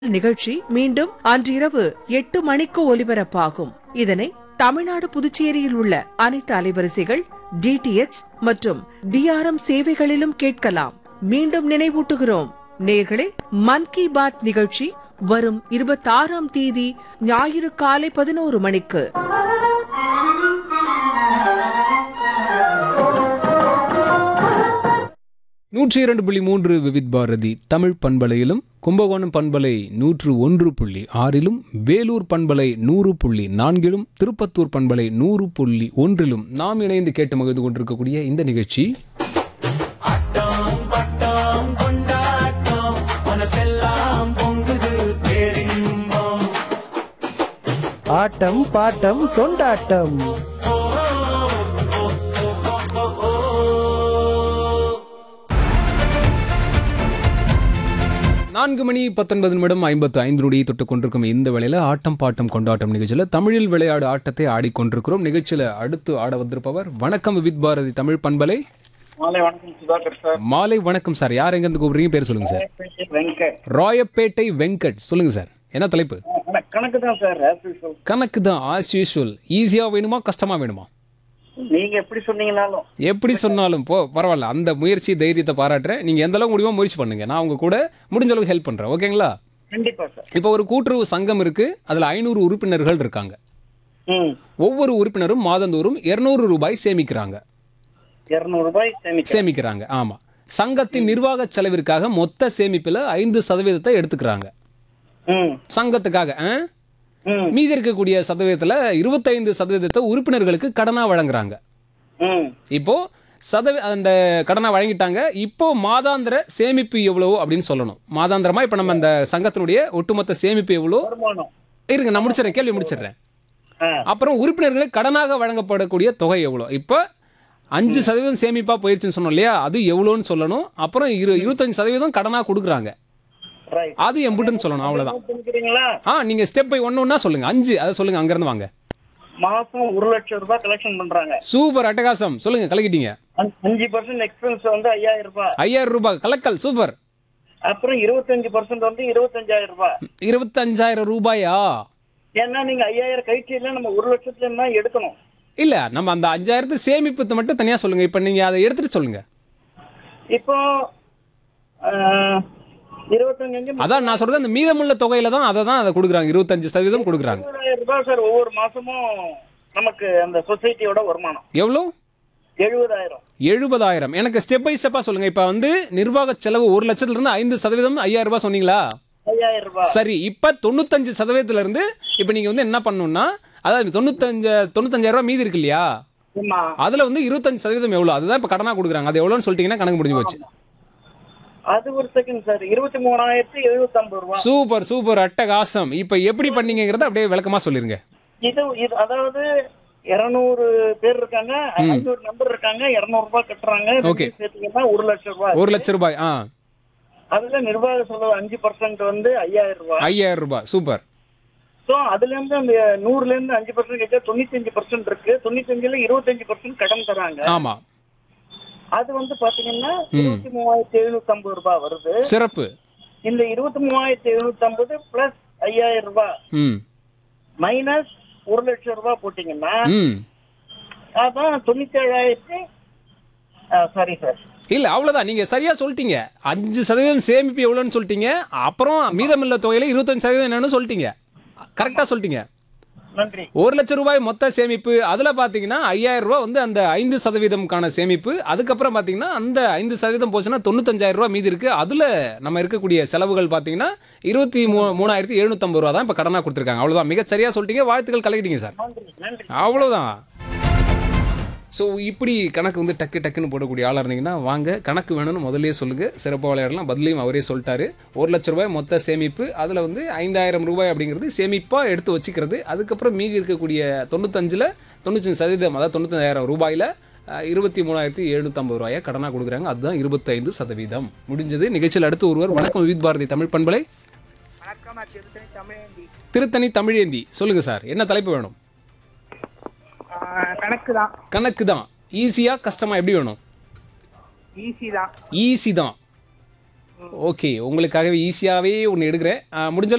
நிகழ்ச்சி மீண்டும் அன்றிரவு எட்டு மணிக்கு ஒலிபரப்பாகும் இதனை தமிழ்நாடு புதுச்சேரியில் உள்ள அனைத்து அலைவரிசைகள் டிடிஎச் மற்றும் டிஆர்எம் சேவைகளிலும் கேட்கலாம் மீண்டும் நினைவூட்டுகிறோம் நேர்களே மன் கி பாத் நிகழ்ச்சி வரும் இருபத்தாறாம் தேதி ஞாயிறு காலை பதினோரு மணிக்கு நூற்றி இரண்டு புள்ளி மூன்று விவித் பாரதி தமிழ் பண்பலையிலும் கும்பகோணம் பண்பலை நூற்று ஒன்று புள்ளி ஆறிலும் வேலூர் பண்பலை நூறு புள்ளி நான்கிலும் திருப்பத்தூர் பண்பலை நூறு புள்ளி ஒன்றிலும் நாம் இணைந்து கேட்டு மகிழ்ந்து கொண்டிருக்கக்கூடிய இந்த நிகழ்ச்சி பட்டம் கொண்டாட்டம் மனசெல்லாம் பொங்குது பேரின்பம் ஆட்டம் பாட்டம் கொண்டாட்டம் நான்கு மணி பத்தொன்பது நிமிடம் ஐம்பத்து ஐந்து நொடியை தொட்டு கொண்டிருக்கும் இந்த வேளையில ஆட்டம் பாட்டம் கொண்டாட்டம் நிகழ்ச்சியில் தமிழில் விளையாடு ஆட்டத்தை ஆடிக்கொண்டிருக்கிறோம் நிகழ்ச்சியில அடுத்து ஆட வந்திருப்பவர் வணக்கம் விவித் பாரதி தமிழ் பண்பலை மாலை வணக்கம் சுதாகர் சார் மாலை வணக்கம் சார் யார் எங்கிருந்து கூப்பிடுறீங்க பேர் சொல்லுங்க சார் வெங்கட் ராயப்பேட்டை வெங்கட் சொல்லுங்க சார் என்ன தலைப்பு கண- கணக்கு தான் சார் as usual. கணக்கு தான் ஆஸ் யூஷுவல் ஈஸியா வேணுமா கஷ்டமா வேணுமா நீங்க எப்படி சொன்னீங்கனாலும் எப்படி சொன்னாலும் போ பரவாயில்ல அந்த முயற்சி தைரியத்தை பாராட்டுறேன் நீங்க எந்த அளவுக்கு முடியுமோ முயற்சி பண்ணுங்க நான் உங்க கூட முடிஞ்ச அளவுக்கு ஹெல்ப் பண்றேன் ஓகேங்களா கண்டிப்பா சார் இப்போ ஒரு கூட்டுறவு சங்கம் இருக்கு அதுல ஐநூறு உறுப்பினர்கள் இருக்காங்க ம் ஒவ்வொரு உறுப்பினரும் மாதந்தோறும் 200 ரூபாய் சேமிக்கிறாங்க இருநூறு ரூபாய் சேமிக்க சேமிக்கிறாங்க ஆமா சங்கத்தின் நிர்வாக செலவிற்காக மொத்த சேமிப்புல ஐந்து சதவீதத்தை எடுத்துக்கிறாங்க ம் சங்கத்துக்காக ஆ? ம் மீதி இருக்கக்கூடிய சதவீதத்துல இருபத்தைந்து சதவீதத்தை உறுப்பினர்களுக்கு கடனா வழங்குறாங்க ம் இப்போ சதவீ அந்த கடனை வழங்கிட்டாங்க இப்போ மாதாந்திர சேமிப்பு எவ்வளவு அப்படின்னு சொல்லணும் மாதாந்திரமா இப்போ நம்ம அந்த சங்கத்தினுடைய ஒட்டுமொத்த சேமிப்பு எவ்வளோ வருமானம் இருங்க நான் முடிச்சிடறேன் கேள்வி முடிச்சிடுறேன் ஆ அப்புறம் உறுப்பினர்களுக்கு கடனாக வழங்கப்படக்கூடிய தொகை எவ்வளோ இப்போ அஞ்சு சதவீதம் சேமிப்பா போயிருச்சுன்னு சொன்னோம் இல்லையா அது எவ்வளோன்னு சொல்லணும் அப்புறம் இரு இருபத்தஞ்சு சதவீதம் கடனாக கொடுக்குறாங்க ரைட் அது எம்புட்டுன்னு சொல்லணும் அவ்வளோதான் புரிஞ்சுக்கிறீங்களா ஆ நீங்கள் ஸ்டெப் பை ஒன்று ஒன்றா சொல்லுங்க அஞ்சு அதை சொல்லுங்க அங்கேருந்து வாங்க மாசம் ஒரு லட்சம் ரூபாய் கலெக்ஷன் பண்றாங்க சூப்பர் அட்டகாசம் சொல்லுங்க கலக்கிட்டீங்க அஞ்சு- அஞ்சு பர்சன்ட் எக்ஸ்பென்ஸ் வந்து ஐயாயிரம் ரூபாய் ஐயாயிரம் ரூபாய் கலக்கல் சூப்பர் அப்புறம் இருபத்தஞ்சு பர்சன்ட் வந்து இருபத்தஞ்சாயிரம் ரூபாய் இருபத்தஞ்சாயிரம் ரூபாயா ஏன்னா நீங்க ஐயாயிரம் கழிச்சில நம்ம ஒரு லட்சத்துல இருந்தா எடுக்கணும் இல்ல நம்ம அந்த அஞ்சாயிரத்து சேமிப்பு மட்டும் தனியா சொல்லுங்க இப்ப நீங்க அதை எடுத்துட்டு சொல்லுங்க இப்போ இருபத்தஞ்சு அஞ்சு அதான் நான் சொல்றது அந்த மீதமுள்ள தொகையில தான் அதை தான் அதை கொடுக்குறாங்க இருபத்தஞ்சு சதவீதம் கொடுக்குறாங்க எழுபதாயிரம் ரூபாய் சார் ஒவ்வொரு மாசமும் நமக்கு அந்த சொசைட்டியோட வருமானம் எவ்வளோ எழுபதாயிரம் எழுபதாயிரம் எனக்கு ஸ்டெப் பை ஸ்டெப்பா சொல்லுங்க இப்ப வந்து நிர்வாக செலவு ஒரு லட்சத்துல இருந்து ஐந்து சதவீதம் ஐயாயிரம் ரூபாய் சொன்னீங்களா ஐயாயிரம் ரூபாய் சரி இப்ப தொண்ணூத்தஞ்சு சதவீதத்துல இருந்து இப்ப நீங்க வந்து என்ன பண்ணணும்னா அதாவது தொண்ணூத்தஞ்சு தொண்ணூத்தஞ்சாயிரம் ரூபாய் மீதி இருக்கு இல்லையா ஆமா அதுல வந்து இருபத்தஞ்சு சதவீதம் எவ்வளவு அதுதான் இப்ப கடனா கொடுக்குறாங்க அது எவ்வளோன்னு சொல்லிட்டீங்கன்னா கணக்கு முடிஞ்சு போச்சு அது ஒரு செகண்ட் சார் இருபத்தி மூணாயிரத்தி எழுபத்தி ஐம்பது ரூபாய் சூப்பர் சூப்பர் அட்டகாசம் இப்ப எப்படி பண்ணீங்கிறத அப்படியே விளக்கமா சொல்லிருங்க இது இது அதாவது இருநூறு பேர் இருக்காங்க ஐநூறு நம்பர் இருக்காங்க இருநூறு ரூபாய் கட்டுறாங்க Okay. ரெண்டையும் சேர்த்தீங்கன்னா ஒரு லட்சம் ரூபாய் ஒரு லட்சம் ரூபாய் ஆ அதுல நிர்வாக செலவு அஞ்சு பர்சன்ட் வந்து ஐயாயிரம் ரூபாய் ஐயாயிரம் ரூபாய் சூப்பர் சோ அதுல இருந்து அந்த நூறுல இருந்து அஞ்சு பர்சன்ட் கேட்டா தொண்ணூத்தஞ்சு பர்சன்ட் இருக்கு தொண்ணூத்தஞ்சுல இருபத்தஞ்சு பர்சன்ட் கடன் தராங்க ஆமா அது வந்து பாத்தீங்கன்னா இருபத்தி மூவாயிரத்தி எழுநூத்தி ஐம்பது ரூபாய் வருது சிறப்பு இந்த இருபத்தி மூவாயிரத்தி எழுநூத்தி ஐம்பது பிளஸ் ஐயாயிரம் ரூபாய் ம் மைனஸ் ஒரு லட்சம் ரூபாய் போட்டீங்கன்னா ம் அதான் தொண்ணூத்தி ஏழாயிரத்தி சாரி சார் இல்ல அவ்வளவுதான் நீங்க சரியா சொல்லிட்டீங்க அஞ்சு சதவீதம் சேமிப்பு எவ்வளோன்னு சொல்லிட்டீங்க அப்புறம் மீதமுள்ள தொகையில இருபத்தஞ்சு சதவீதம் என்னன்னு சொல்லிட்டீங்க கரெக்டா சொல்லிட்டீங்க நன்றி ஒரு லட்சம் ரூபாய் மொத்த சேமிப்பு அதுல பாத்தீங்கன்னா ஐயாயிரம் ரூபாய் வந்து அந்த ஐந்து சதவீதம்கான சேமிப்பு அதுக்கப்புறம் பாத்தீங்கன்னா அந்த ஐந்து சதவீதம் போச்சுன்னா தொண்ணூத்தஞ்சாயிரம் ரூபாய் மீதி இருக்கு அதுல நம்ம இருக்கக்கூடிய செலவுகள் பாத்தீங்கன்னா இருபத்தி மூ மூணாயிரத்தி எழுநூத்தம்பது ரூபா தான் இப்ப கடனா கொடுத்துருக்காங்க அவ்வளவுதான் மிக சரியா சொல்லிட்டீங்க வாழ்த்துக்கள் கலக்கிட்டீங்க சார் நன்றி நன்றி அவ்வளவுதான் ஸோ இப்படி கணக்கு வந்து டக்கு டக்குன்னு போடக்கூடிய ஆளாக இருந்தீங்கன்னா வாங்க கணக்கு வேணும்னு முதல்லயே சொல்லுங்க சிறப்பாக விளையாடலாம் பதிலையும் அவரே சொல்லிட்டாரு ஒரு லட்ச ரூபாய் மொத்த சேமிப்பு அதில் வந்து ஐந்தாயிரம் ரூபாய் அப்படிங்கிறது சேமிப்பாக எடுத்து வச்சுக்கிறது அதுக்கப்புறம் மீதி இருக்கக்கூடிய தொண்ணூத்தஞ்சில் தொண்ணூத்தஞ்சு சதவீதம் அதாவது தொண்ணூத்தஞ்சாயிரம் ரூபாயில் இருபத்தி மூணாயிரத்தி எழுநூத்தம்பது ரூபாயை கடனாக கொடுக்குறாங்க அதுதான் இருபத்தைந்து சதவீதம் முடிஞ்சது நிகழ்ச்சியில் அடுத்து ஒருவர் வணக்கம் வித் பாரதி தமிழ் பண்பலை வணக்கம் நான் திருத்தணி தமிழேந்தி திருத்தணி தமிழேந்தி சொல்லுங்க சார் என்ன தலைப்பு வேணும் கணக்கு தான் கணக்கு தான் ஈஸியாக கஷ்டமாக எப்படி வேணும் ஈஸி தான் ஈஸி தான் ஓகே உங்களுக்காகவே ஈஸியாகவே ஒன்று எடுக்கிறேன் ஆ, முடிஞ்ச